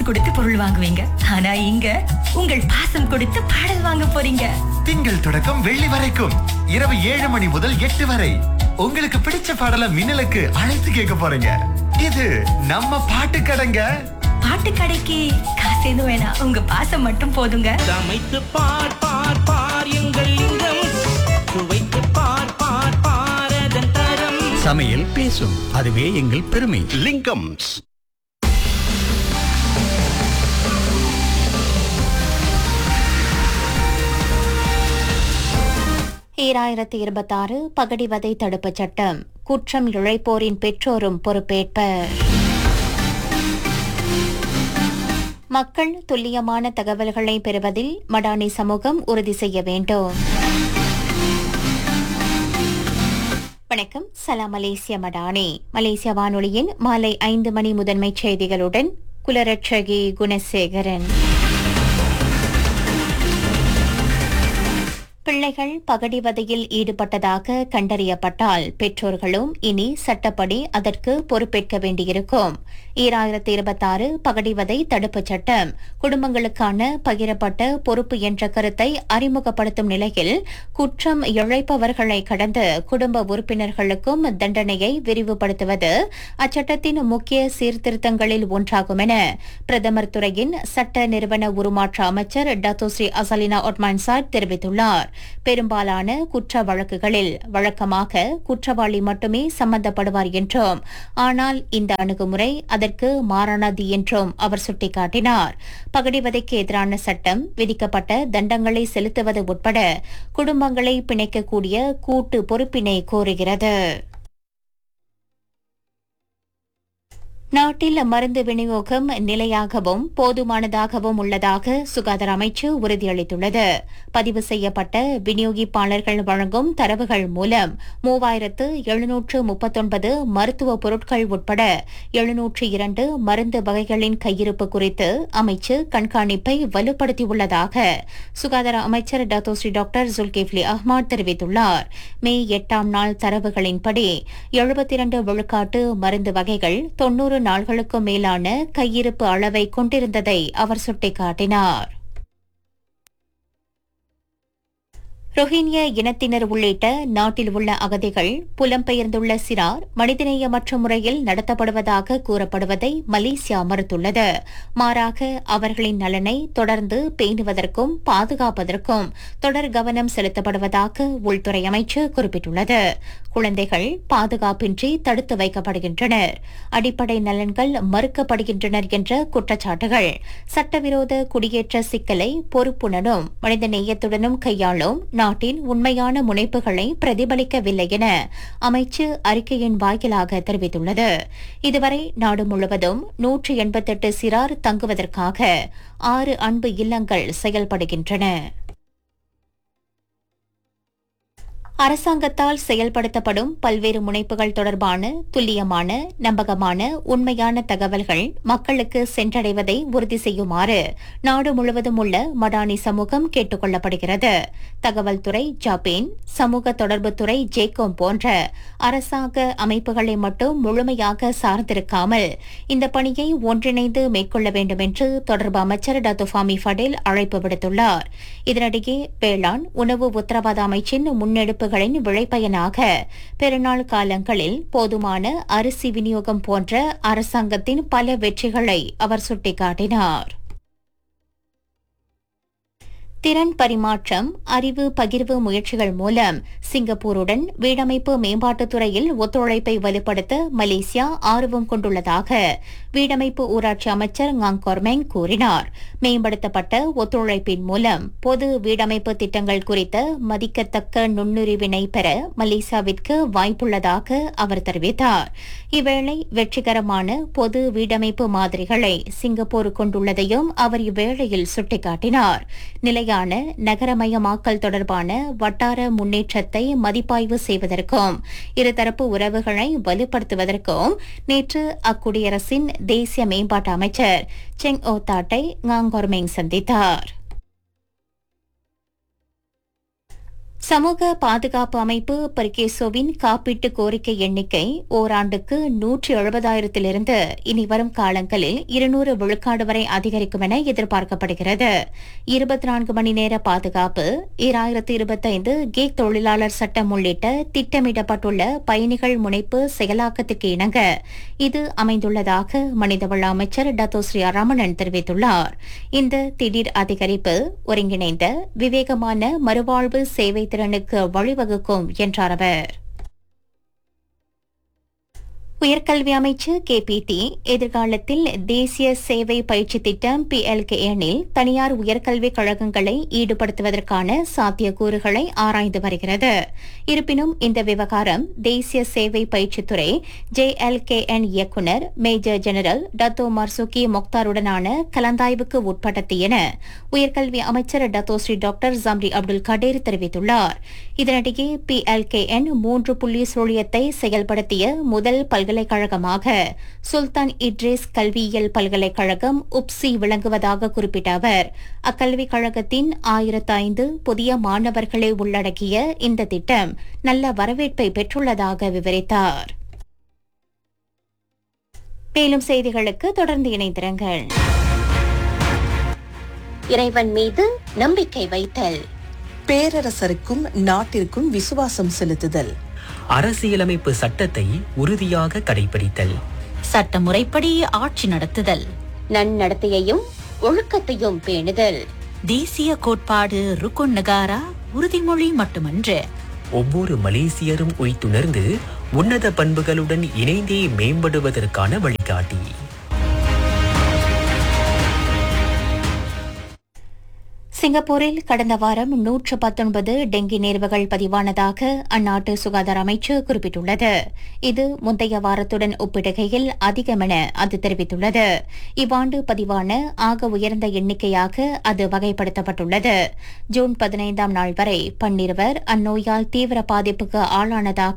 கொடுத்து பொருள் வாங்குவீங்க ஆனா இங்க உங்கள் பாசம் கொடுத்து பாடல் வாங்க போறீங்க திங்கள் தொடக்கம் வெள்ளி வரைக்கும் இரவு ஏழு மணி முதல் எட்டு வரை உங்களுக்கு பிடிச்ச பாடல மின்னலுக்கு அழைத்து கேட்க போறீங்க இது நம்ம பாட்டு கடைங்க பாட்டு கடைக்கு காசு எதுவும் வேணாம் உங்க பாசம் மட்டும் போதுங்க சமைத்து பார் பார் பார் எங்கள் லிங்கம் சுவைத்து பார் பார் பாரதன் தரம் சமையல் பேசும் அதுவே எங்கள் பெருமை லிங்கம்ஸ் ஈராயிரத்தி இருபத்தாறு பகடிவதை தடுப்புச் சட்டம் குற்றம் இழைப்போரின் பெற்றோரும் பொறுப்பேற்பர் மக்கள் துல்லியமான தகவல்களை பெறுவதில் மடானி சமூகம் உறுதி செய்ய வேண்டும் வணக்கம் சலாம் மலேசிய மடானி மலேசிய வானொலியின் மாலை ஐந்து மணி முதன்மைச் செய்திகளுடன் குலரட்சகி குணசேகரன் பிள்ளைகள் பகடிவதையில் ஈடுபட்டதாக கண்டறியப்பட்டால் பெற்றோர்களும் இனி சட்டப்படி அதற்கு பொறுப்பேற்க வேண்டியிருக்கும் ஈராயிரத்தி இருபத்தாறு பகடிவதை தடுப்புச் சட்டம் குடும்பங்களுக்கான பகிரப்பட்ட பொறுப்பு என்ற கருத்தை அறிமுகப்படுத்தும் நிலையில் குற்றம் இழைப்பவர்களை கடந்து குடும்ப உறுப்பினர்களுக்கும் தண்டனையை விரிவுபடுத்துவது அச்சட்டத்தின் முக்கிய சீர்திருத்தங்களில் ஒன்றாகும் என பிரதமர் துறையின் சட்ட நிறுவன உருமாற்ற அமைச்சர் டத்தோஸ்ரீ அசலினா ஒட்மான்சாட் தெரிவித்துள்ளார் பெரும்பாலான குற்ற வழக்குகளில் வழக்கமாக குற்றவாளி மட்டுமே சம்பந்தப்படுவார் என்றும் ஆனால் இந்த அணுகுமுறை அதற்கு மாறானது என்றும் அவர் சுட்டிக்காட்டினார் பகடிவதைக்கு எதிரான சட்டம் விதிக்கப்பட்ட தண்டங்களை செலுத்துவது உட்பட குடும்பங்களை பிணைக்கக்கூடிய கூட்டு பொறுப்பினை கோருகிறது நாட்டில் மருந்து விநியோகம் நிலையாகவும் போதுமானதாகவும் உள்ளதாக சுகாதார அமைச்சு உறுதியளித்துள்ளது பதிவு செய்யப்பட்ட விநியோகிப்பாளர்கள் வழங்கும் தரவுகள் மூலம் மூவாயிரத்து எழுநூற்று முப்பத்தொன்பது மருத்துவ பொருட்கள் உட்பட எழுநூற்று இரண்டு மருந்து வகைகளின் கையிருப்பு குறித்து அமைச்சு கண்காணிப்பை வலுப்படுத்தியுள்ளதாக சுகாதார அமைச்சர் டத்தோஸ்ரீ டாக்டர் ஜுல்கிஃப்லி அஹ்மத் தெரிவித்துள்ளார் மே எட்டாம் நாள் தரவுகளின்படி எழுபத்தி இரண்டு விழுக்காட்டு மருந்து வகைகள் தொன்னூறு நாள்களுக்கும் மேலான கையிருப்பு அளவை கொண்டிருந்ததை அவர் சுட்டிக்காட்டினார் ரோஹிங்கிய இனத்தினர் உள்ளிட்ட நாட்டில் உள்ள அகதிகள் புலம்பெயர்ந்துள்ள சிறார் மனிதநேயமற்ற முறையில் நடத்தப்படுவதாக கூறப்படுவதை மலேசியா மறுத்துள்ளது மாறாக அவர்களின் நலனை தொடர்ந்து பேணுவதற்கும் பாதுகாப்பதற்கும் தொடர் கவனம் செலுத்தப்படுவதாக உள்துறை அமைச்சு குறிப்பிட்டுள்ளது குழந்தைகள் பாதுகாப்பின்றி தடுத்து வைக்கப்படுகின்றனர் அடிப்படை நலன்கள் மறுக்கப்படுகின்றனர் என்ற குற்றச்சாட்டுகள் சட்டவிரோத குடியேற்ற சிக்கலை பொறுப்புடனும் மனிதநேயத்துடனும் கையாளும் நாட்டின் உண்மையான முனைப்புகளை பிரதிபலிக்கவில்லை என அமைச்சு அறிக்கையின் வாயிலாக தெரிவித்துள்ளது இதுவரை நாடு முழுவதும் நூற்று எண்பத்தெட்டு சிறார் தங்குவதற்காக ஆறு அன்பு இல்லங்கள் செயல்படுகின்றன அரசாங்கத்தால் செயல்படுத்தப்படும் பல்வேறு முனைப்புகள் தொடர்பான துல்லியமான நம்பகமான உண்மையான தகவல்கள் மக்களுக்கு சென்றடைவதை உறுதி செய்யுமாறு நாடு முழுவதும் உள்ள மடானி சமூகம் கேட்டுக் கொள்ளப்படுகிறது தகவல் துறை ஜாபேன் சமூக தொடர்புத்துறை ஜேகோம் போன்ற அரசாங்க அமைப்புகளை மட்டும் முழுமையாக சார்ந்திருக்காமல் இந்த பணியை ஒன்றிணைந்து மேற்கொள்ள வேண்டும் என்று தொடர்பு அமைச்சர் டத்துஃபாமி ஃபடேல் அழைப்பு விடுத்துள்ளார் இதனிடையே வேளாண் உணவு உத்தரவாத அமைச்சின் முன்னெடுப்புகளின் விளைபயனாக பெருநாள் காலங்களில் போதுமான அரிசி விநியோகம் போன்ற அரசாங்கத்தின் பல வெற்றிகளை அவர் சுட்டிக்காட்டினார் திறன் பரிமாற்றம் அறிவு பகிர்வு முயற்சிகள் மூலம் சிங்கப்பூருடன் வீடமைப்பு மேம்பாட்டுத் துறையில் ஒத்துழைப்பை வலுப்படுத்த மலேசியா ஆர்வம் கொண்டுள்ளதாக வீடமைப்பு ஊராட்சி அமைச்சர் ngaங் கொர்மெங் கூறினார் மேம்படுத்தப்பட்ட ஒத்துழைப்பின் மூலம் பொது வீடமைப்பு திட்டங்கள் குறித்த மதிக்கத்தக்க நுண்ணுரிவினை பெற மலேசியாவிற்கு வாய்ப்புள்ளதாக அவர் தெரிவித்தார் இவ்வேளை வெற்றிகரமான பொது வீடமைப்பு மாதிரிகளை சிங்கப்பூர் கொண்டுள்ளதையும் அவர் இவ்வேளையில் சுட்டிக்காட்டினார் நிலையான நகரமயமாக்கல் தொடர்பான வட்டார முன்னேற்றத்தை மதிப்பாய்வு செய்வதற்கும் இருதரப்பு உறவுகளை வலுப்படுத்துவதற்கும் நேற்று அக்குடியரசின் தேசிய மேம்பாட்டு அமைச்சர் செங் ஓ தாட்டை ngaங் கொர்மெங் சந்தித்தார் சமூக பாதுகாப்பு அமைப்பு பெர்கேசோவின் காப்பீட்டு கோரிக்கை எண்ணிக்கை ஓராண்டுக்கு நூற்றி எழுபதாயிரத்திலிருந்து இனி வரும் காலங்களில் இருநூறு விழுக்காடு வரை அதிகரிக்கும் என எதிர்பார்க்கப்படுகிறது இருபத்தி நான்கு மணி நேர பாதுகாப்பு ஈராயிரத்து இருபத்தைந்து கேக் தொழிலாளர் சட்டம் உள்ளிட்ட திட்டமிடப்பட்டுள்ள பயணிகள் முனைப்பு செயலாக்கத்துக்கு இணங்க இது அமைந்துள்ளதாக மனிதவள அமைச்சர் டத்தோஸ்ரீ ரமணன் தெரிவித்துள்ளார் இந்த திடீர் அதிகரிப்பு ஒருங்கிணைந்த விவேகமான மறுவாழ்வு சேவை திறனுக்கு வழிவகுக்கும் என்றார் அவர் உயர்கல்வி அமைச்சு கேபிடி எதிர்காலத்தில் தேசிய சேவை பயிற்சி திட்டம் பிஎல்கேஎனில் தனியார் உயர்கல்விக் கழகங்களை ஈடுபடுத்துவதற்கான சாத்தியக்கூறுகளை ஆராய்ந்து வருகிறது இருப்பினும் இந்த விவகாரம் தேசிய சேவை பயிற்சித்துறை ஜேஎல்கேஎன் இயக்குநர் மேஜர் ஜெனரல் டத்தோ மர்சுகி மொக்தாருடனான கலந்தாய்வுக்கு உட்பட்டது என உயர்கல்வி அமைச்சர் Dato Sri doctor Zambry Abdul Kader தெரிவித்துள்ளார் இதனிடையே பிஎல்கேஎன் மூன்று புள்ளி சுழியத்தை செயல்படுத்திய முதல் பல்கலைக்கழகமாக சுல்தான் இட்ரிஸ் கல்வியியல் பல்கலைக்கழகம் உப்சி விளங்குவதாக குறிப்பிட்ட அவர் அக்கல்விக் கழகத்தின் ஆயிரத்து ஐந்து புதிய மாணவர்களை உள்ளடக்கிய இந்த திட்டம் நல்ல வரவேற்பை பெற்றுள்ளதாக விவரித்தார் மேலும் செய்திகளுக்கு தொடர்ந்து இணைந்திருங்கள் இறைவன் மீது நம்பிக்கை வைத்தல் பேரரசருக்கும் நாட்டிற்கும் விசுவாசம் செலுத்துதல் அரசியலமைப்பு சட்டத்தை உறுதியாக கடைபிடித்தல் சட்டமுறைப்படி ஆட்சி நடத்துதல் நன்னடத்தையையும் ஒழுக்கத்தையும் பேணுதல் தேசிய கோட்பாடு ருக்குன் நகாரா உறுதிமொழி மட்டுமன்று ஒவ்வொரு மலேசியரும் உய்த்துணர்ந்து உன்னத பண்புகளுடன் இணைந்தே மேம்படுவதற்கான வழிகாட்டி சிங்கப்பூரில் கடந்த வாரம் நூற்று பத்தொன்பது டெங்கி நேர்வுகள் பதிவானதாக அந்நாட்டு சுகாதார அமைச்சு குறிப்பிட்டுள்ளது இது முந்தைய வாரத்துடன் ஒப்பிடுகையில் அதிகம் என அது தெரிவித்துள்ளது இவ்வாண்டு பதிவான ஆக உயர்ந்த எண்ணிக்கையாக அது வகைப்படுத்தப்பட்டுள்ளது ஜூன் பதினைந்தாம் நாள் வரை பன்னிருவர் அந்நோயால் தீவிர பாதிப்புக்கு ஆளானதாக